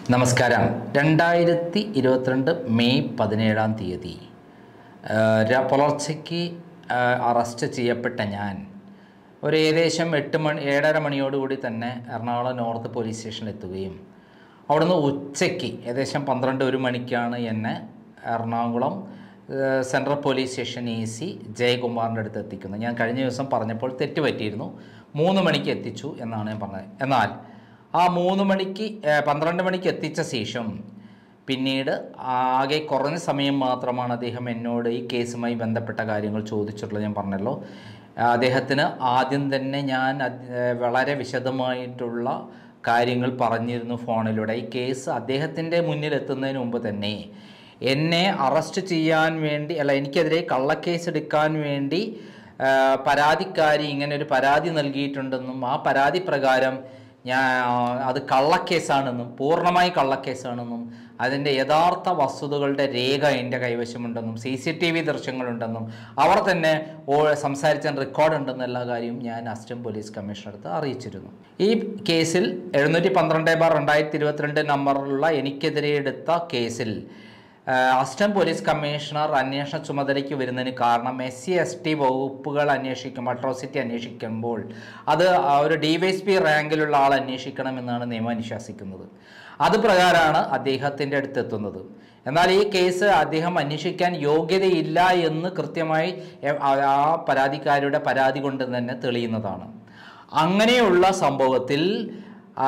നമസ്കാരം രണ്ടായിരത്തി ഇരുപത്തിരണ്ട് മെയ് പതിനേഴാം തീയതി ആ, ര- പുലർച്ചയ്ക്ക് ആ, അറസ്റ്റ് ചെയ്യപ്പെട്ട ഞാൻ ഒരു ഏകദേശം എട്ട് മണി ഏഴര മണിയോടുകൂടി തന്നെ എറണാകുളം നോർത്ത് പോലീസ് സ്റ്റേഷനിൽ എത്തുകയും അവിടുന്ന് ഉച്ചയ്ക്ക് ഏകദേശം പന്ത്രണ്ട് ഒരു മണിക്കാണ് എന്നെ എറണാകുളം ആ, central police station A C ജയകുമാറിൻ്റെ അടുത്ത് എത്തിക്കുന്നത് ഞാൻ കഴിഞ്ഞ ദിവസം പറഞ്ഞപ്പോൾ തെറ്റ് പറ്റിയിരുന്നു മൂന്ന് മണിക്ക് എത്തിച്ചു എന്നാണ് ഞാൻ പറഞ്ഞത് എന്നാൽ ആ മൂന്ന് മണിക്ക് ഏ, പന്ത്രണ്ട് മണിക്ക് എത്തിച്ച ശേഷം പിന്നീട് ആകെ കുറഞ്ഞ സമയം മാത്രമാണ് അദ്ദേഹം എന്നോട് ഈ കേസുമായി ബന്ധപ്പെട്ട കാര്യങ്ങൾ ചോദിച്ചിട്ടുള്ളത് ഞാൻ പറഞ്ഞല്ലോ അദ്ദേഹത്തിന് ആദ്യം തന്നെ ഞാൻ അത് ഏ, വളരെ വിശദമായിട്ടുള്ള കാര്യങ്ങൾ പറഞ്ഞിരുന്നു ഫോണിലൂടെ ഈ കേസ് അദ്ദേഹത്തിൻ്റെ മുന്നിൽ എത്തുന്നതിന് മുമ്പ് തന്നെ എന്നെ അറസ്റ്റ് ചെയ്യാൻ വേണ്ടി അല്ല എനിക്കെതിരെ കള്ളക്കേസ് എടുക്കാൻ വേണ്ടി ആ, പരാതിക്കാരി ഇങ്ങനെ ഒരു പരാതി നൽകിയിട്ടുണ്ടെന്നും ആ പരാതി പ്രകാരം ഞാൻ അത് കള്ളക്കേസാണെന്നും പൂർണ്ണമായി കള്ളക്കേസാണെന്നും അതിൻ്റെ യഥാർത്ഥ വസ്തുതകളുടെ രേഖ എൻ്റെ കൈവശമുണ്ടെന്നും സി സി ടി വി ദൃശ്യങ്ങളുണ്ടെന്നും അവർ തന്നെ ഓ സംസാരിച്ച റെക്കോർഡ് ഉണ്ടെന്ന എല്ലാ കാര്യവും ഞാൻ അസിസ്റ്റന്റ് പോലീസ് കമ്മീഷണർക്ക് അറിയിച്ചിരുന്നു ഈ കേസിൽ എഴുന്നൂറ്റി പന്ത്രണ്ട് ബാർ രണ്ടായിരത്തി ഇരുപത്തിരണ്ട് നമ്പറിലുള്ള എനിക്കെതിരെ എടുത്ത കേസിൽ അസിസ്റ്റന്റ് പോലീസ് കമ്മീഷണർ അന്വേഷണ ചുമതലയ്ക്ക് വരുന്നതിന് കാരണം എസ് സി എസ് ടി വകുപ്പുകൾ അന്വേഷിക്കുമ്പോൾ അട്രോസിറ്റി അന്വേഷിക്കുമ്പോൾ അത് ആ ഒരു ഡി വൈ എസ് പി റാങ്കിലുള്ള ആൾ അന്വേഷിക്കണമെന്നാണ് നിയമം അനുശാസിക്കുന്നത് അത് പ്രകാരമാണ് അദ്ദേഹത്തിൻ്റെ അടുത്ത് എത്തുന്നത് എന്നാൽ ഈ കേസ് അദ്ദേഹം അന്വേഷിക്കാൻ യോഗ്യതയില്ല എന്ന് കൃത്യമായി എ- ആ ആ പരാതിക്കാരുടെ പരാതി കൊണ്ട് തന്നെ തെളിയുന്നതാണ് അങ്ങനെയുള്ള സംഭവത്തിൽ ആ,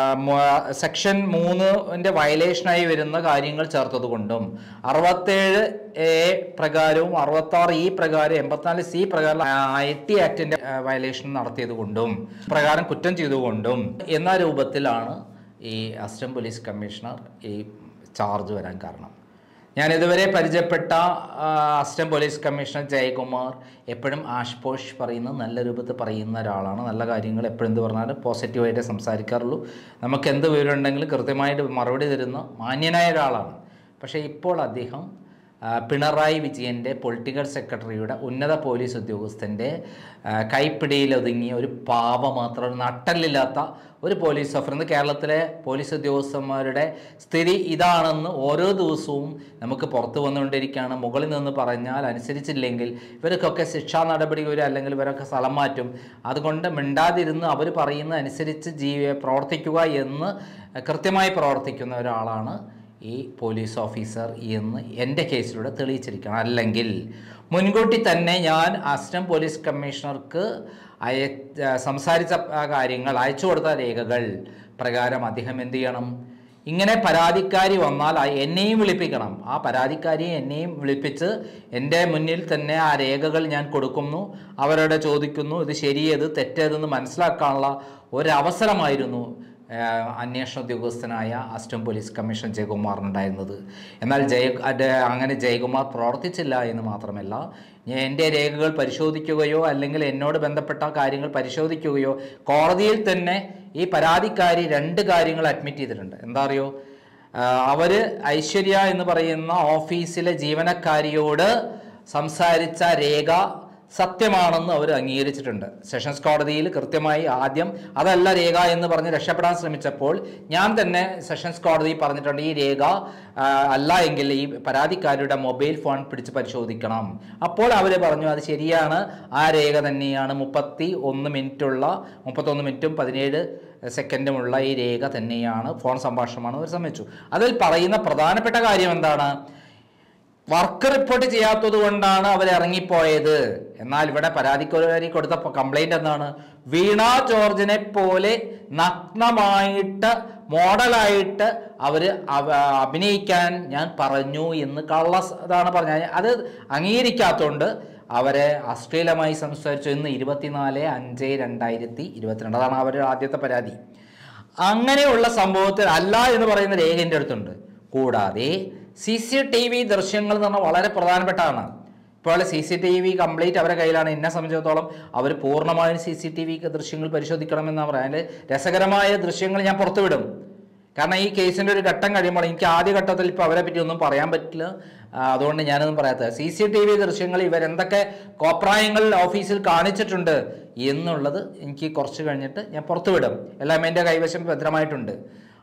മ- സെക്ഷൻ മൂന്നിൻ്റെ വയലേഷനായി വരുന്ന കാര്യങ്ങൾ ചേർത്തതുകൊണ്ടും അറുപത്തേഴ് എ പ്രകാരവും അറുപത്താറ് ഇ പ്രകാരം എൺപത്തിനാല് സി പ്രകാരം ഐ ടി ആക്ടിൻ്റെ വയലേഷൻ നടത്തിയത് കൊണ്ടും പ്രകാരം കുറ്റം ചെയ്തുകൊണ്ടും എന്ന രൂപത്തിലാണ് ഈ അസിസ്റ്റന്റ് പോലീസ് കമ്മീഷണർ ഈ ചാർജ് വരാൻ കാരണം ഞാൻ ഇതുവരെ പരിചയപ്പെട്ട ആ, അസിസ്റ്റന്റ് പോലീസ് കമ്മീഷണർ ജയകുമാർ എപ്പോഴും ആഷ്പോഷ് പറയുന്ന നല്ല രൂപത്തിൽ പറയുന്ന ഒരാളാണ് നല്ല കാര്യങ്ങൾ എപ്പോഴും എന്ത് പറഞ്ഞാലും പോസിറ്റീവായിട്ട് സംസാരിക്കാറുള്ളൂ നമുക്ക് എന്ത് വിവരം ഉണ്ടെങ്കിലും കൃത്യമായിട്ട് മറുപടി തരുന്ന മാന്യനായ ഒരാളാണ് പക്ഷേ ഇപ്പോൾ അദ്ദേഹം ആ, പിണറായി വിജയൻ്റെ പൊളിറ്റിക്കൽ സെക്രട്ടറിയുടെ ഉന്നത പോലീസ് ഉദ്യോഗസ്ഥൻ്റെ ആ, കൈപ്പിടിയിലൊതുങ്ങിയ ഒരു പാവ മാത്രം ഒരു നട്ടല്ലില്ലാത്ത ഒരു പോലീസ് ഓഫീസർ ഇന്ന് കേരളത്തിലെ പോലീസ് ഉദ്യോഗസ്ഥന്മാരുടെ സ്ഥിതി ഇതാണെന്ന് ഓരോ ദിവസവും നമുക്ക് പുറത്തു വന്നുകൊണ്ടിരിക്കുകയാണ് മുകളിൽ നിന്ന് പറഞ്ഞാൽ അനുസരിച്ചില്ലെങ്കിൽ ഇവർക്കൊക്കെ ശിക്ഷാ നടപടി വരും അല്ലെങ്കിൽ ഇവരൊക്കെ സ്ഥലം മാറ്റും അതുകൊണ്ട് മിണ്ടാതിരുന്ന് അവർ പറയുന്ന അനുസരിച്ച് ജീ പ്രവർത്തിക്കുക എന്ന് കൃത്യമായി പ്രവർത്തിക്കുന്ന ഒരാളാണ് ഈ പോലീസ് ഓഫീസർ എന്ന് എൻ്റെ കേസിലൂടെ തെളിയിച്ചിരിക്കണം അല്ലെങ്കിൽ മുൻകൂട്ടി തന്നെ ഞാൻ അസിസ്റ്റന്റ് പോലീസ് കമ്മീഷണർക്ക് അയ സംസാരിച്ച ആ കാര്യങ്ങൾ അയച്ചു കൊടുത്ത രേഖകൾ പ്രകാരം അദ്ദേഹം എന്ത് ചെയ്യണം ഇങ്ങനെ പരാതിക്കാരി വന്നാൽ ആ എന്നെയും വിളിപ്പിക്കണം ആ പരാതിക്കാരിയെ എന്നെയും വിളിപ്പിച്ച് എൻ്റെ മുന്നിൽ തന്നെ ആ രേഖകൾ ഞാൻ കൊടുക്കുന്നു അവരോട് ചോദിക്കുന്നു ഇത് ശരിയേത് തെറ്റേതെന്ന് മനസ്സിലാക്കാനുള്ള ഒരവസരമായിരുന്നു ഏഹ് അന്വേഷണ ഉദ്യോഗസ്ഥനായ അസിസ്റ്റന്റ് പോലീസ് കമ്മീഷൻ ജയകുമാറിനുണ്ടായിരുന്നത് എന്നാൽ ജയ അത് അങ്ങനെ ജയകുമാർ പ്രവർത്തിച്ചില്ല എന്ന് മാത്രമല്ല ഞാൻ എൻ്റെ രേഖകൾ പരിശോധിക്കുകയോ അല്ലെങ്കിൽ എന്നോട് ബന്ധപ്പെട്ട കാര്യങ്ങൾ പരിശോധിക്കുകയോ കോടതിയിൽ തന്നെ ഈ പരാതിക്കാരി രണ്ട് കാര്യങ്ങൾ അഡ്മിറ്റ് ചെയ്തിട്ടുണ്ട് എന്താ അറിയോ അവർ ഐശ്വര്യ എന്ന് പറയുന്ന ഓഫീസിലെ ജീവനക്കാരിയോട് സംസാരിച്ച രേഖ സത്യമാണെന്ന് അവർ അംഗീകരിച്ചിട്ടുണ്ട് സെഷൻസ് കോടതിയിൽ കൃത്യമായി ആദ്യം അതല്ല രേഖ എന്ന് പറഞ്ഞ് രക്ഷപ്പെടാൻ ശ്രമിച്ചപ്പോൾ ഞാൻ തന്നെ സെഷൻസ് കോടതി പറഞ്ഞിട്ടുണ്ട് ഈ രേഖ ആ, അല്ല എങ്കിൽ ഈ പരാതിക്കാരുടെ മൊബൈൽ ഫോൺ പിടിച്ച് പരിശോധിക്കണം അപ്പോൾ അവർ പറഞ്ഞു അത് ശരിയാണ് ആ രേഖ തന്നെയാണ് മുപ്പത്തി ഒന്ന് മിനിറ്റുള്ള മുപ്പത്തൊന്ന് മിനിറ്റും പതിനേഴ് സെക്കൻഡുമുള്ള ഈ രേഖ തന്നെയാണ് ഫോൺ സംഭാഷണമാണ് അവർ സമ്മതിച്ചു അതിൽ പറയുന്ന പ്രധാനപ്പെട്ട കാര്യം എന്താണ് വർക്ക് റിപ്പോർട്ട് ചെയ്യാത്തത് കൊണ്ടാണ് അവർ ഇറങ്ങിപ്പോയത് എന്നാൽ ഇവിടെ പരാതിക്കാരി കൊടുത്ത കംപ്ലൈന്റ് എന്താണ് വീണ ജോർജിനെ പോലെ നഗ്നമായിട്ട് മോഡലായിട്ട് അവർ അഭിനയിക്കാൻ ഞാൻ പറഞ്ഞു എന്ന് കള്ള സ- ഇതാണ് പറഞ്ഞത് അത് അംഗീകരിക്കാത്തതുകൊണ്ട് അവരെ അശ്ലീലമായി സംസാരിച്ചു ഇന്ന് ഇരുപത്തിനാല് അഞ്ച് രണ്ടായിരത്തി ഇരുപത്തിരണ്ട് അതാണ് അവരുടെ ആദ്യത്തെ പരാതി അങ്ങനെയുള്ള സംഭവത്തിൽ അല്ല എന്ന് പറയുന്ന രേഖ എൻ്റെ അടുത്തുണ്ട് കൂടാതെ സി സി ടി വി ദൃശ്യങ്ങൾ എന്ന് പറഞ്ഞാൽ വളരെ പ്രധാനപ്പെട്ടതാണ് ഇപ്പോൾ C C T V complete അവരുടെ കയ്യിലാണ് എന്നെ സംബന്ധിച്ചിടത്തോളം അവർ പൂർണ്ണമായും സി സി ടി വി ദൃശ്യങ്ങൾ പരിശോധിക്കണമെന്നാണ് പറയാൻ അതിൽ രസകരമായ ദൃശ്യങ്ങൾ ഞാൻ പുറത്തുവിടും കാരണം ഈ കേസിൻ്റെ ഒരു ഘട്ടം കഴിയുമ്പോൾ എനിക്ക് ആദ്യ ഘട്ടത്തിൽ ഇപ്പോൾ അവരെ പറ്റി ഒന്നും പറയാൻ പറ്റില്ല ആ, അതുകൊണ്ട് ഞാനൊന്നും പറയാത്തത് സി സി ടി വി ദൃശ്യങ്ങൾ ഇവരെന്തൊക്കെ കോപ്രായങ്ങൾ ഓഫീസിൽ കാണിച്ചിട്ടുണ്ട് എന്നുള്ളത് എനിക്ക് കുറച്ച് കഴിഞ്ഞിട്ട് ഞാൻ പുറത്തുവിടും എല്ലാം എൻ്റെ കൈവശം ഭദ്രമായിട്ടുണ്ട്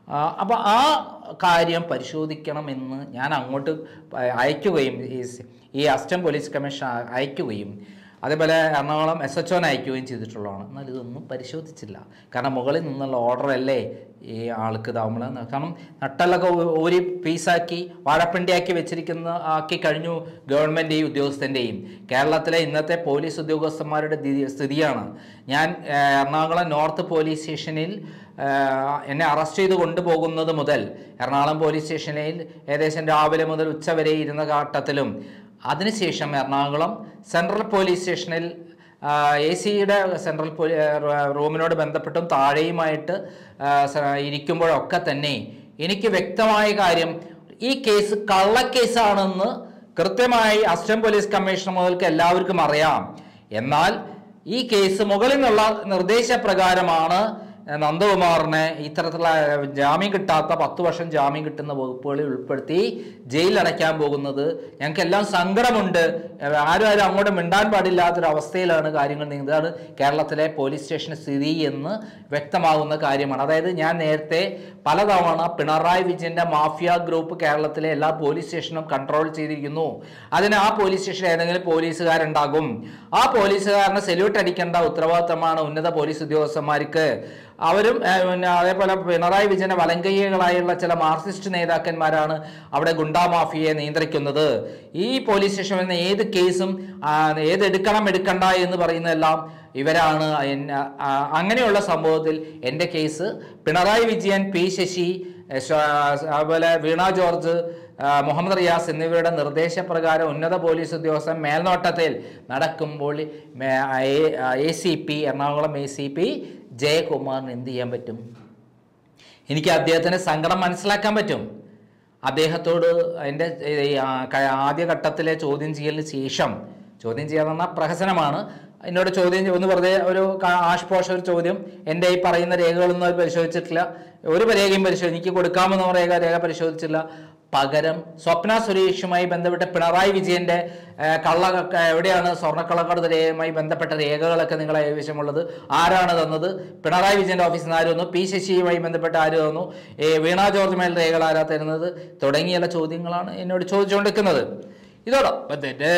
അപ്പോൾ ആ കാര്യം പരിശോധിക്കണമെന്ന് ഞാൻ അങ്ങോട്ട് അയക്കുകയും ഈ സ്- ഈ അസിസ്റ്റന്റ് പോലീസ് കമ്മീഷൻ അയക്കുകയും അതേപോലെ എറണാകുളം എസ് എച്ച് ഒനെ അയക്കുകയും ചെയ്തിട്ടുള്ളതാണ് എന്നാൽ ഇതൊന്നും പരിശോധിച്ചില്ല കാരണം മുകളിൽ നിന്നുള്ള ഓർഡറല്ലേ ഈ ആൾക്ക് ഇതാവുമ്പോൾ കാരണം നട്ടലൊക്കെ ഊ- ഊരി പീസാക്കി വാഴപ്പിണ്ടിയാക്കി വെച്ചിരിക്കുന്ന ആക്കി കഴിഞ്ഞു ഗവൺമെൻറ് ഈ ഉദ്യോഗസ്ഥൻ്റെയും കേരളത്തിലെ ഇന്നത്തെ പോലീസ് ഉദ്യോഗസ്ഥന്മാരുടെ ദി- സ്ഥിതിയാണ് ഞാൻ ഏഹ്, എറണാകുളം നോർത്ത് പോലീസ് സ്റ്റേഷനിൽ ഏഹ്, എന്നെ അറസ്റ്റ് ചെയ്ത് കൊണ്ടുപോകുന്നത് മുതൽ എറണാകുളം പോലീസ് സ്റ്റേഷനിൽ ഏകദേശം രാവിലെ മുതൽ ഉച്ച വരെ ഇരുന്ന ഘട്ടത്തിലും അതിനുശേഷം എറണാകുളം സെൻട്രൽ പോലീസ് സ്റ്റേഷനിൽ എ സിയുടെ സെൻട്രൽ പോലീ റൂമിനോട് ബന്ധപ്പെട്ടും താഴെയുമായിട്ട് ആ, സ- ഇരിക്കുമ്പോഴൊക്കെ തന്നെ എനിക്ക് വ്യക്തമായ കാര്യം ഈ കേസ് കള്ളക്കേസാണെന്ന് കൃത്യമായി അസിസ്റ്റന്റ് പോലീസ് കമ്മീഷണർ മുതൽക്ക് എല്ലാവർക്കും അറിയാം എന്നാൽ ഈ കേസ് മുകളിൽ നിന്നുള്ള നിർദ്ദേശപ്രകാരമാണ് നന്ദകുമാറിനെ ഇത്തരത്തിലുള്ള ജാമ്യം കിട്ടാത്ത പത്ത് വർഷം ജാമ്യം കിട്ടുന്ന വകുപ്പുകളിൽ ഉൾപ്പെടുത്തി ജയിലിൽ അടയ്ക്കാൻ പോകുന്നത് ഞങ്ങൾക്കെല്ലാം സങ്കടമുണ്ട് ആരും ആരും അങ്ങോട്ട് മിണ്ടാൻ പാടില്ലാത്തൊരു അവസ്ഥയിലാണ് കാര്യങ്ങൾ നീങ്ങുന്നത് അതാണ് കേരളത്തിലെ പോലീസ് സ്റ്റേഷൻ സ്ഥിതി എന്ന് വ്യക്തമാകുന്ന കാര്യമാണ് അതായത് ഞാൻ നേരത്തെ പലതവണ പിണറായി വിജയന്റെ മാഫിയ ഗ്രൂപ്പ് കേരളത്തിലെ എല്ലാ പോലീസ് സ്റ്റേഷനും കൺട്രോൾ ചെയ്തിരിക്കുന്നു അതിന് ആ പോലീസ് സ്റ്റേഷനിൽ ഏതെങ്കിലും പോലീസുകാരുണ്ടാകും ആ പോലീസുകാരനെ സെല്യൂട്ട് അടിക്കേണ്ട ഉത്തരവാദിത്തമാണ് ഉന്നത പോലീസ് ഉദ്യോഗസ്ഥന്മാർക്ക് അവരും ഏഹ്, പിന്നെ അതേപോലെ പിണറായി വിജയന്റെ വലങ്കയ്യകളായുള്ള ചില മാർക്സിസ്റ്റ് നേതാക്കന്മാരാണ് അവിടെ ഗുണ്ടാ മാഫിയയെ നിയന്ത്രിക്കുന്നത് ഈ പോലീസ് സ്റ്റേഷനിൽ നിന്ന് ഏത് കേസും ആ, ഏത് എടുക്കണം എടുക്കണ്ട എന്ന് പറയുന്നതെല്ലാം ഇവരാണ് എന്നെ ആ, അങ്ങനെയുള്ള സംഭവത്തിൽ എൻ്റെ കേസ് പിണറായി വിജയൻ പി ശശി ഏ, ശ- അതുപോലെ വീണ ജോർജ് ആ, മുഹമ്മദ് റിയാസ് എന്നിവരുടെ നിർദ്ദേശപ്രകാരം ഉന്നത പോലീസ് ഉദ്യോഗസ്ഥൻ മേൽനോട്ടത്തിൽ നടക്കുമ്പോൾ A C P Ernakulam A C P ജയകുമാറിന് എന്ത് ചെയ്യാൻ പറ്റും എനിക്ക് അദ്ദേഹത്തിൻ്റെ സങ്കടം മനസ്സിലാക്കാൻ പറ്റും അദ്ദേഹത്തോട് എൻ്റെ ഈ ആ ക- ആദ്യഘട്ടത്തിലെ ചോദ്യം ചെയ്യലിന് ശേഷം ചോദ്യം ചെയ്യാന്ന് പറഞ്ഞാൽ പ്രഹസനമാണ് എന്നോട് ചോദ്യം ചെയ്യ- ഒന്ന് വെറുതെ ഒരു ക- ആഷ്പോഷ ഒരു ചോദ്യം എൻ്റെ ഈ പറയുന്ന രേഖകളൊന്നും അവർ പരിശോധിച്ചിട്ടില്ല ഒരു രേഖയും പരിശോധി എനിക്ക് കൊടുക്കാമെന്ന രേഖ രേഖ പരിശോധിച്ചില്ല പകരം സ്വപ്ന സുരേഷുമായി ബന്ധപ്പെട്ട പിണറായി വിജയന്റെ ഏഹ്, കള്ള ക- എവിടെയാണ് സ്വർണ്ണക്കള്ളക്കടത്ത് രേഖയുമായി ബന്ധപ്പെട്ട രേഖകളൊക്കെ നിങ്ങളെ കൈവശമുള്ളത് ആരാണ് തന്നത് പിണറായി വിജയന്റെ ഓഫീസിൽ നിന്ന് ആര് തന്നു പി ശശിയുമായി ബന്ധപ്പെട്ട് ആര് തന്നു ഏ, വീണ ജോർജ് മേൽ രേഖകൾ ആരാ തരുന്നത് തുടങ്ങിയുള്ള ചോദ്യങ്ങളാണ് എന്നോട് ചോദിച്ചുകൊണ്ടിരിക്കുന്നത് ഇതോടൊപ്പം തന്നെ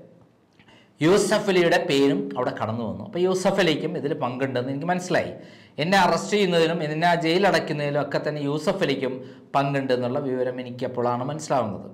യൂസഫ് അലിയുടെ പേരും അവിടെ കടന്നു വന്നു അപ്പോൾ യൂസഫ് അലിക്കും ഇതിൽ പങ്കുണ്ടെന്ന് എനിക്ക് മനസ്സിലായി എന്നെ അറസ്റ്റ് ചെയ്യുന്നതിനും എന്നെ ആ ജയിലിൽ അടയ്ക്കുന്നതിലും ഒക്കെ തന്നെ യൂസഫ് അലിക്കും പങ്കുണ്ട് എന്നുള്ള വിവരം എനിക്ക് എപ്പോഴാണ് മനസ്സിലാവുന്നത്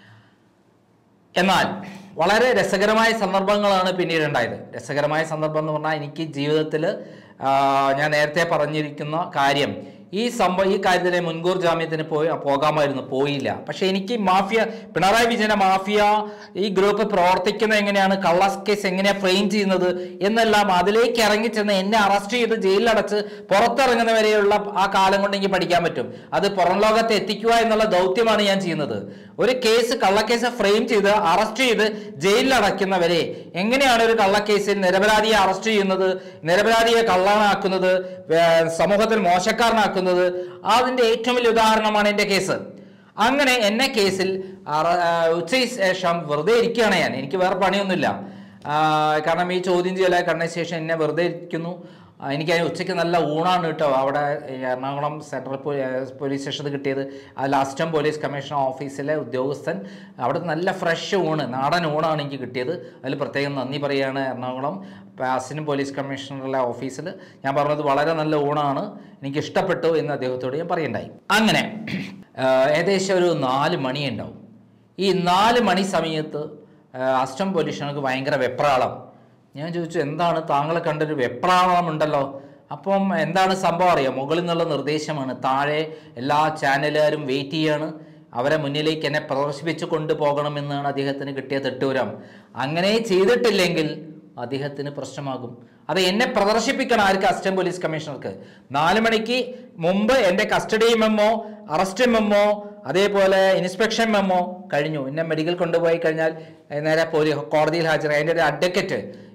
എന്നാൽ വളരെ രസകരമായ സന്ദർഭങ്ങളാണ് പിന്നീട് ഉണ്ടായത് രസകരമായ സന്ദർഭം എന്ന് പറഞ്ഞാൽ എനിക്ക് ജീവിതത്തിൽ ഞാൻ നേരത്തെ പറഞ്ഞിരിക്കുന്ന കാര്യം ഈ സംഭവം ഈ കാര്യത്തിലെ മുൻകൂർ ജാമ്യത്തിന് പോയി പോകാമായിരുന്നു പോയില്ല പക്ഷെ എനിക്ക് മാഫിയ പിണറായി വിജയന്റെ മാഫിയ ഈ ഗ്രൂപ്പ് പ്രവർത്തിക്കുന്നത് എങ്ങനെയാണ് കള്ള കേസ് എങ്ങനെയാണ് ഫ്രെയിം ചെയ്യുന്നത് എന്നെല്ലാം അതിലേക്ക് ഇറങ്ങിച്ചെന്ന് എന്നെ അറസ്റ്റ് ചെയ്ത് ജയിലിലടച്ച് പുറത്തിറങ്ങുന്നവരെയുള്ള ആ കാലം കൊണ്ട് എനിക്ക് പഠിക്കാൻ പറ്റും അത് പുറം ലോകത്തെ എത്തിക്കുക എന്നുള്ള ദൗത്യമാണ് ഞാൻ ചെയ്യുന്നത് ഒരു കേസ് കള്ളക്കേസ് ഫ്രെയിം ചെയ്ത് അറസ്റ്റ് ചെയ്ത് ജയിലിൽ അടയ്ക്കുന്നവരെ എങ്ങനെയാണ് ഒരു കള്ളക്കേസിൽ നിരപരാധിയെ അറസ്റ്റ് ചെയ്യുന്നത് നിരപരാധിയെ കള്ളനാക്കുന്നത് വേ- സമൂഹത്തിൽ മോശക്കാരനാക്കുന്നത് അതിന്റെ ഏറ്റവും വലിയ ഉദാഹരണമാണ് എൻ്റെ കേസ് അങ്ങനെ എന്നെ കേസിൽ അറ- ആ, ഉച്ചയ്ക്ക് ശേഷം വെറുതെ ഇരിക്കുകയാണ് ഞാൻ എനിക്ക് വേറെ പണിയൊന്നുമില്ല ആ, കാരണം ഈ ചോദ്യം ചെയ്യലെ കണ്ട ശേഷം എന്നെ വെറുതെ ഇരിക്കുന്നു ആ, എനിക്ക് അതിന് ഉച്ചയ്ക്ക് നല്ല ഊണാണ് കേട്ടോ അവിടെ ഈ എറണാകുളം സെൻട്രൽ പോ- ഏ, പോലീസ് സ്റ്റേഷനിൽ കിട്ടിയത് അതിൽ അസിസ്റ്റന്റ് പോലീസ് കമ്മീഷണർ ഓഫീസിലെ ഉദ്യോഗസ്ഥൻ അവിടെ നല്ല ഫ്രഷ് ഊണ് നാടൻ ഊണാണ് എനിക്ക് കിട്ടിയത് അതിൽ പ്രത്യേകം നന്ദി പറയുകയാണ് എറണാകുളം അസിസ്റ്റന്റ് പോലീസ് കമ്മീഷണറുടെ ഓഫീസിൽ ഞാൻ പറഞ്ഞത് വളരെ നല്ല ഊണാണ് എനിക്ക് ഇഷ്ടപ്പെട്ടു എന്ന് അദ്ദേഹത്തോട് ഞാൻ പറയണ്ടായി അങ്ങനെ ആ, ഏകദേശം ഒരു നാല് മണിയുണ്ടാവും ഈ നാല് മണി സമയത്ത് അസിസ്റ്റന്റ് പോലീസുകാർക്ക് ഭയങ്കര വെപ്രാളം ഞാൻ ചോദിച്ചു എന്താണ് താങ്കളെ കണ്ടൊരു വെപ്രാളമുണ്ടല്ലോ അപ്പം എന്താണ് സംഭവം അറിയാം മുകളിൽ നിന്നുള്ള നിർദ്ദേശമാണ് താഴെ എല്ലാ ചാനലുകാരും വെയിറ്റ് ചെയ്യാണ് അവരെ മുന്നിലേക്ക് എന്നെ പ്രദർശിപ്പിച്ചു കൊണ്ടുപോകണമെന്നാണ് അദ്ദേഹത്തിന് കിട്ടിയ തെട്ടൂരം അങ്ങനെ ചെയ്തിട്ടില്ലെങ്കിൽ അദ്ദേഹത്തിന് പ്രശ്നമാകും അത് എന്നെ പ്രദർശിപ്പിക്കണം ആർക്ക് അസിസ്റ്റന്റ് പോലീസ് കമ്മീഷണർക്ക് നാല് മണിക്ക് മുമ്പ് എൻ്റെ കസ്റ്റഡി മെമ്മോ അറസ്റ്റ് മെമ്മോ അതേപോലെ ഇൻസ്പെക്ഷൻ മെമ്മോ കഴിഞ്ഞു എന്നെ മെഡിക്കൽ കൊണ്ടുപോയി കഴിഞ്ഞാൽ ഏ, നേരെ പോലീ കോടതിയിൽ ഹാജരായി എൻ്റെ ഒരു അഡ്വക്കറ്റ്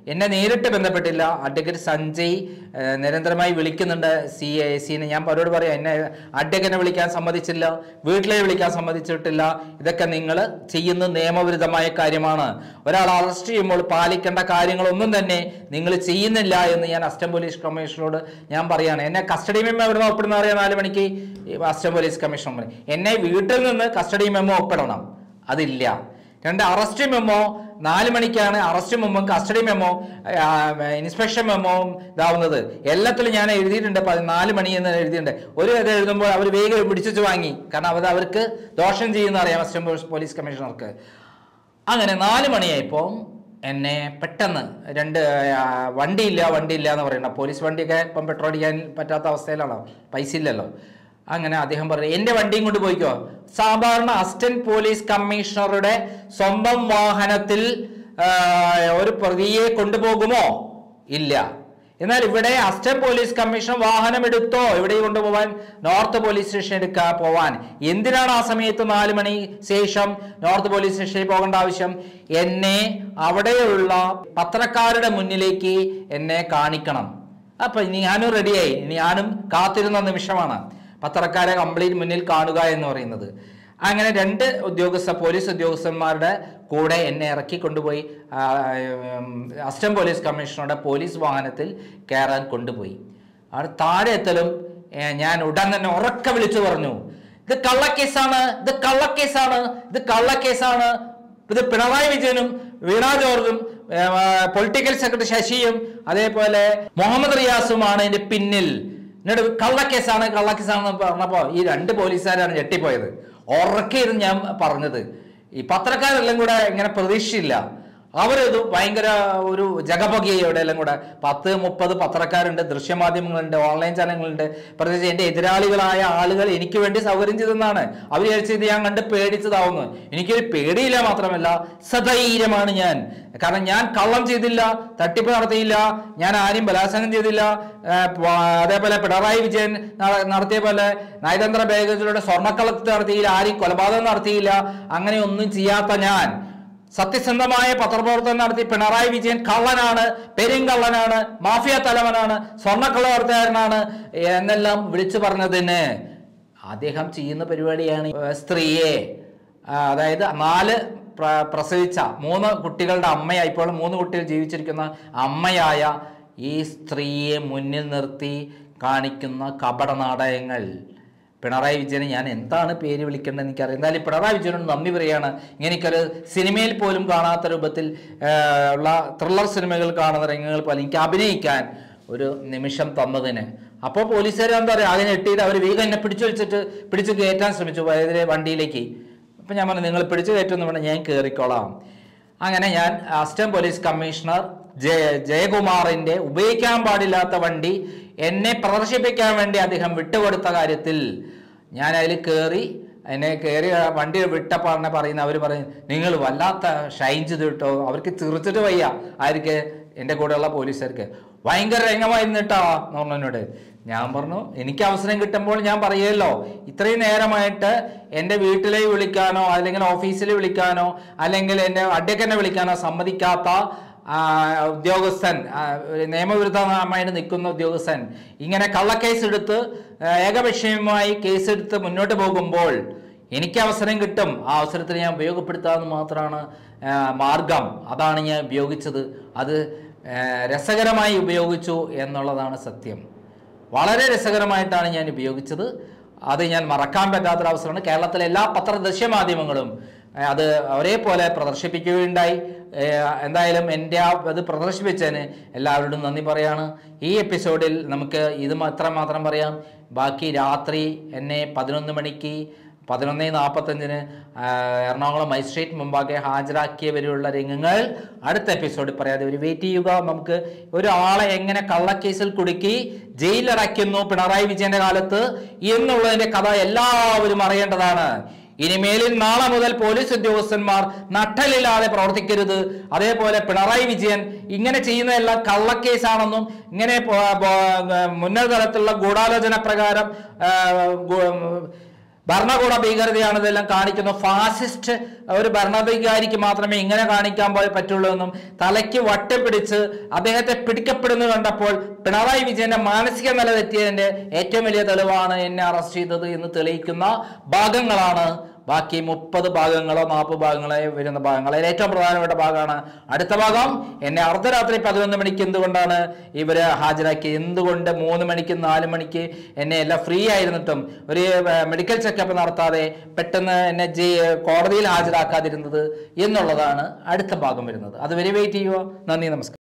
എന്നെ നേരിട്ട് ബന്ധപ്പെട്ടില്ല അഡ്വക്കേറ്റ് സഞ്ജയ് ഏഹ്, നിരന്തരമായി വിളിക്കുന്നുണ്ട് സി എ സിനെ ഞാൻ അവരോട് പറയാം എന്നെ അഡ്വക്കറ്റിനെ വിളിക്കാൻ സമ്മതിച്ചില്ല വീട്ടിലെ വിളിക്കാൻ സമ്മതിച്ചിട്ടില്ല ഇതൊക്കെ നിങ്ങൾ ചെയ്യുന്ന നിയമവിരുദ്ധമായ കാര്യമാണ് ഒരാൾ അറസ്റ്റ് ചെയ്യുമ്പോൾ പാലിക്കേണ്ട കാര്യങ്ങളൊന്നും തന്നെ നിങ്ങൾ ചെയ്യുന്നില്ല എന്ന് ഞാൻ അസിസ്റ്റന്റ് പോലീസ് കമ്മീഷണറോട് ഞാൻ പറയാണ് എന്നെ കസ്റ്റഡി മെമ്മോ എവിടെ നിന്ന് ഒപ്പിടുന്ന അറിയാം നാല് മണിക്ക് ഈ അസിസ്റ്റന്റ് പോലീസ് കമ്മീഷണർ പറയും. എന്നെ വീട്ടിൽ നിന്ന് കസ്റ്റഡി മെമ്മോ ഒപ്പിടണം അതില്ല രണ്ട് അറസ്റ്റ് മെമ്മോ നാല് മണിക്കാണ് arrest memo custody memo inspection memo ഇതാവുന്നത് എല്ലാത്തിലും ഞാൻ എഴുതിയിട്ടുണ്ട് പതി- നാല് മണി എന്ന് എഴുതിയിട്ടുണ്ട് ഒരു ഇത് എഴുതുമ്പോൾ അവർ വേഗം പിടിച്ചു വാങ്ങി കാരണം അത് അവർക്ക് ദോഷം ചെയ്യുന്ന അറിയാം അസിസ്റ്റന്റ് പോലീസ് കമ്മീഷണർക്ക് അങ്ങനെ നാല് മണിയായപ്പോൾ എന്നെ പെട്ടെന്ന് രണ്ട് ആ, വണ്ടിയില്ല വണ്ടിയില്ല എന്ന് പറയണ്ട പോലീസ് വണ്ടിയൊക്കെ ഇപ്പം പെട്രോൾ അടിക്കാൻ പറ്റാത്ത അവസ്ഥയിലാണോ പൈസ ഇല്ലല്ലോ അങ്ങനെ അദ്ദേഹം പറഞ്ഞു എൻ്റെ വണ്ടിയും കൊണ്ട് പോയിക്കോ സാധാരണ അസിസ്റ്റന്റ് പോലീസ് കമ്മീഷണറുടെ സ്വന്തം വാഹനത്തിൽ ആ, ഒരു പ്രതിയെ കൊണ്ടുപോകുമോ ഇല്ല എന്നാൽ ഇവിടെ അസിസ്റ്റന്റ് പോലീസ് കമ്മീഷൻ വാഹനം എടുത്തോ ഇവിടെ കൊണ്ടുപോവാൻ നോർത്ത് പോലീസ് സ്റ്റേഷൻ എടുക്കാ പോവാൻ എന്തിനാണ് ആ സമയത്ത് നാല് മണി ശേഷം നോർത്ത് പോലീസ് സ്റ്റേഷനിൽ പോകേണ്ട ആവശ്യം എന്നെ അവിടെയുള്ള പത്രക്കാരുടെ മുന്നിലേക്ക് എന്നെ കാണിക്കണം അപ്പൊ ഇനി ഞാനും റെഡിയായി ഇനി ഞാനും കാത്തിരുന്ന നിമിഷമാണ് പത്രക്കാരെ കംപ്ലീറ്റ് മുന്നിൽ കാണുക എന്ന് പറയുന്നത് അങ്ങനെ രണ്ട് ഉദ്യോഗസ്ഥ പോലീസ് ഉദ്യോഗസ്ഥന്മാരുടെ കൂടെ എന്നെ ഇറക്കി കൊണ്ടുപോയി ആ, ഉം, അസിസ്റ്റന്റ് പോലീസ് കമ്മീഷണറുടെ പോലീസ് വാഹനത്തിൽ കയറാൻ കൊണ്ടുപോയി അവിടെ താഴെ എത്തലും ഏ, ഞാൻ ഉടൻ തന്നെ ഉറക്കെ വിളിച്ചു പറഞ്ഞു ഇത് കള്ളക്കേസാണ് ഇത് കള്ളക്കേസാണ് ഇത് കള്ളക്കേസാണ് ഇത് പിണറായി വിജയനും വീണ ജോർജും പൊളിറ്റിക്കൽ സെക്രട്ടറി ശശിയും അതേപോലെ മുഹമ്മദ് റിയാസുമാണ് ഇതിന്റെ പിന്നിൽ എന്നിട്ട് കള്ളക്കേസാണ് കള്ളക്കേസാണെന്ന് പറഞ്ഞപ്പോൾ ഈ രണ്ട് പോലീസുകാരാണ് ഞെട്ടിപ്പോയത് ഉറക്കെയിരുന്നു ഞാൻ പറഞ്ഞത് ഈ പത്രക്കാരെല്ലാം കൂടെ ഇങ്ങനെ പ്രതീക്ഷിച്ചില്ല അവരത് ഭയങ്കര ഒരു ജഗപൊകയോടെ എല്ലാം കൂടെ പത്ത് മുപ്പത് പത്രക്കാരുണ്ട് ദൃശ്യമാധ്യമങ്ങളുണ്ട് ഓൺലൈൻ ചാനലുകളുണ്ട് പ്രത്യേകിച്ച് എൻ്റെ എതിരാളികളായ ആളുകൾ എനിക്ക് വേണ്ടി സൗകര്യം ചെയ്തെന്നാണ് അവർ വിചാരിച്ചത് ഞാൻ കണ്ട് പേടിച്ചതാവുന്നു എനിക്കൊരു പേടിയില്ല മാത്രമല്ല സധൈര്യമാണ് ഞാൻ കാരണം ഞാൻ കള്ളം ചെയ്തില്ല തട്ടിപ്പ് നടത്തിയില്ല ഞാൻ ആരെയും ബലാത്സംഗം ചെയ്തില്ല ആ, പ- അതേപോലെ പിണറായി വിജയൻ നട- നടത്തിയ പോലെ നയതന്ത്ര ബാഗേജിലൂടെ സ്വർണ്ണക്കള്ളത്ത് നടത്തിയില്ല ആരെയും കൊലപാതകം നടത്തിയില്ല അങ്ങനെ ഒന്നും ചെയ്യാത്ത ഞാൻ സത്യസന്ധമായ പത്രപ്രവർത്തനം നടത്തി പിണറായി വിജയൻ കള്ളനാണ് പെരുങ്കള്ളനാണ് മാഫിയ തലവനാണ് സ്വർണ്ണക്കള്ളവർത്തകരനാണ് എന്നെല്ലാം വിളിച്ചു പറഞ്ഞതിന് അദ്ദേഹം ചെയ്യുന്ന പരിപാടിയാണ് ഏർ സ്ത്രീയെ ആ, അതായത് നാല് പ്ര- പ്രസവിച്ച മൂന്ന് കുട്ടികളുടെ അമ്മയായി ഇപ്പോൾ മൂന്ന് കുട്ടികൾ ജീവിച്ചിരിക്കുന്ന അമ്മയായ ഈ സ്ത്രീയെ മുന്നിൽ നിർത്തി കാണിക്കുന്ന കപട നാടകങ്ങൾ പിണറായി വിജയനെ ഞാൻ എന്താണ് പേര് വിളിക്കേണ്ടത് എനിക്കറിയാം എന്തായാലും പിണറായി വിജയനോട് നന്ദി പറയാണ് ഇങ്ങനെയൊരു സിനിമയിൽ പോലും കാണാത്ത രൂപത്തിൽ ആ, ഉള്ള ത്രില്ലർ സിനിമകൾ കാണുന്ന രംഗങ്ങൾ പോലെ എനിക്ക് അഭിനയിക്കാൻ ഒരു നിമിഷം തന്നതിന് അപ്പോൾ പോലീസുകാർ എന്താ പറയുക അതിനെ എട്ടിയിട്ട് അവർ വേഗം എന്നെ പിടിച്ചു വെച്ചിട്ട് പിടിച്ചു കയറ്റാൻ ശ്രമിച്ചു അതിലെ വണ്ടിയിലേക്ക് അപ്പം ഞാൻ പറഞ്ഞു നിങ്ങൾ പിടിച്ചു കയറ്റുമെന്ന് പറഞ്ഞാൽ ഞാൻ കയറിക്കോളാം അങ്ങനെ ഞാൻ അസിസ്റ്റന്റ് പോലീസ് കമ്മീഷണർ ജയ ജയകുമാറിന്റെ ഉപയോഗിക്കാൻ പാടില്ലാത്ത വണ്ടി എന്നെ പ്രദർശിപ്പിക്കാൻ വേണ്ടി അദ്ദേഹം വിട്ടുകൊടുത്ത കാര്യത്തിൽ ഞാൻ അതിൽ കയറി എന്നെ കയറി ആ വണ്ടി വിട്ടപ്പോൾ തന്നെ പറയുന്ന അവർ പറയും നിങ്ങൾ വല്ലാത്ത ഷൈൻ ചെയ്ത് കിട്ടോ അവർക്ക് ചിറിച്ചിട്ട് വയ്യ ആർക്ക് എൻ്റെ കൂടെയുള്ള പോലീസുകാർക്ക് ഭയങ്കര രംഗമായിരുന്നിട്ടാ എന്ന് പറഞ്ഞു എന്നോട് ഞാൻ പറഞ്ഞു എനിക്ക് അവസരം കിട്ടുമ്പോൾ ഞാൻ പറയുമല്ലോ ഇത്രയും നേരമായിട്ട് എൻ്റെ വീട്ടിലേക്ക് വിളിക്കാനോ അല്ലെങ്കിൽ ഓഫീസിൽ വിളിക്കാനോ അല്ലെങ്കിൽ എന്നെ അഡ്വക്കനെ വിളിക്കാനോ സമ്മതിക്കാത്ത ആ, ഉദ്യോഗസ്ഥൻ ആ, ഒരു നിയമവിരുദ്ധമായിട്ട് നിൽക്കുന്ന ഉദ്യോഗസ്ഥൻ ഇങ്ങനെ കള്ളക്കേസ് എടുത്ത് ആ, ഏകപക്ഷീയമായി കേസ് എടുത്ത് മുന്നോട്ട് പോകുമ്പോൾ എനിക്ക് അവസരം കിട്ടും ആ അവസരത്തിൽ ഞാൻ ഉപയോഗപ്പെടുത്താമെന്ന് മാത്രമാണ് ആ, മാർഗം അതാണ് ഞാൻ ഉപയോഗിച്ചത് അത് ആ, രസകരമായി ഉപയോഗിച്ചു എന്നുള്ളതാണ് സത്യം വളരെ രസകരമായിട്ടാണ് ഞാൻ ഉപയോഗിച്ചത് അത് ഞാൻ മറക്കാൻ പറ്റാത്തൊരവസരമാണ് കേരളത്തിലെ എല്ലാ പത്ര ദൃശ്യമാധ്യമങ്ങളും ഏഹ്, അത് ഒരേപോലെ പ്രദർശിപ്പിക്കുകയുണ്ടായി ഏഹ്, എന്തായാലും എൻ്റെ ആ അത് പ്രദർശിപ്പിച്ചതിന് എല്ലാവരോടും നന്ദി പറയാണ് ഈ എപ്പിസോഡിൽ നമുക്ക് ഇത് മാത്രം മാത്രം പറയാം ബാക്കി രാത്രി എന്നെ പതിനൊന്ന് മണിക്ക് പതിനൊന്ന് നാൽപ്പത്തഞ്ചിന് എറണാകുളം മജിസ്ട്രേറ്റ് മുമ്പാകെ ഹാജരാക്കിയവരുള്ള രംഗങ്ങൾ അടുത്ത എപ്പിസോഡിൽ പറയാതെ ഒരു വെയിറ്റ് ചെയ്യുക നമുക്ക് ഒരാളെ എങ്ങനെ കള്ളക്കേസിൽ കുടുക്കി ജയിലിലടയ്ക്കുന്നു പിണറായി വിജയന്റെ കാലത്ത് എന്നുള്ളതിന്റെ കഥ എല്ലാവരും അറിയേണ്ടതാണ് ഇനിമേലിൽ നാളെ മുതൽ പോലീസ് ഉദ്യോഗസ്ഥന്മാർ നട്ടലില്ലാതെ പ്രവർത്തിക്കരുത് അതേപോലെ പിണറായി വിജയൻ ഇങ്ങനെ ചെയ്യുന്നതെല്ലാം കള്ളക്കേസാണെന്നും ഇങ്ങനെ പോ- പോ- മുന്നേറ്റ തലത്തിലുള്ള ഗൂഢാലോചന പ്രകാരം ആ, ഗു- ഭരണകൂട ഭീകരതയാണ് ഇതെല്ലാം കാണിക്കുന്നത് ഫാസിസ്റ്റ് ഒരു ഭരണാധികാരിക്ക് മാത്രമേ ഇങ്ങനെ കാണിക്കാൻ പോയി പറ്റുള്ളൂ എന്നും തലയ്ക്ക് വട്ടം പിടിച്ച് അദ്ദേഹത്തെ പിടിക്കപ്പെടുന്നു കണ്ടപ്പോൾ പിണറായി വിജയന്റെ മാനസിക നില തെറ്റിയതിന്റെ ഏറ്റവും വലിയ തെളിവാണ് എന്നെ അറസ്റ്റ് ചെയ്തത് എന്ന് തെളിയിക്കുന്ന ഭാഗങ്ങളാണ് ബാക്കി മുപ്പത് ഭാഗങ്ങളോ നാൽപ്പത് ഭാഗങ്ങളോ വരുന്ന ഭാഗങ്ങൾ അതിൽ ഏറ്റവും പ്രധാനപ്പെട്ട ഭാഗമാണ് അടുത്ത ഭാഗം എന്നെ അർദ്ധരാത്രി പതിനൊന്ന് മണിക്ക് എന്തുകൊണ്ടാണ് ഇവര് ഹാജരാക്കി എന്തുകൊണ്ട് മൂന്ന് മണിക്ക് നാല് മണിക്ക് എന്നെ എല്ലാം ഫ്രീ ആയിരുന്നിട്ടും ഒരു ഏർ, മെഡിക്കൽ ചെക്കപ്പ് നടത്താതെ പെട്ടെന്ന് എന്നെ ജയി കോടതിയിൽ ഹാജരാക്കാതിരുന്നത് എന്നുള്ളതാണ് അടുത്ത ഭാഗം വരുന്നത് അതുവരെ വെയിറ്റ് ചെയ്യുക നന്ദി നമസ്കാരം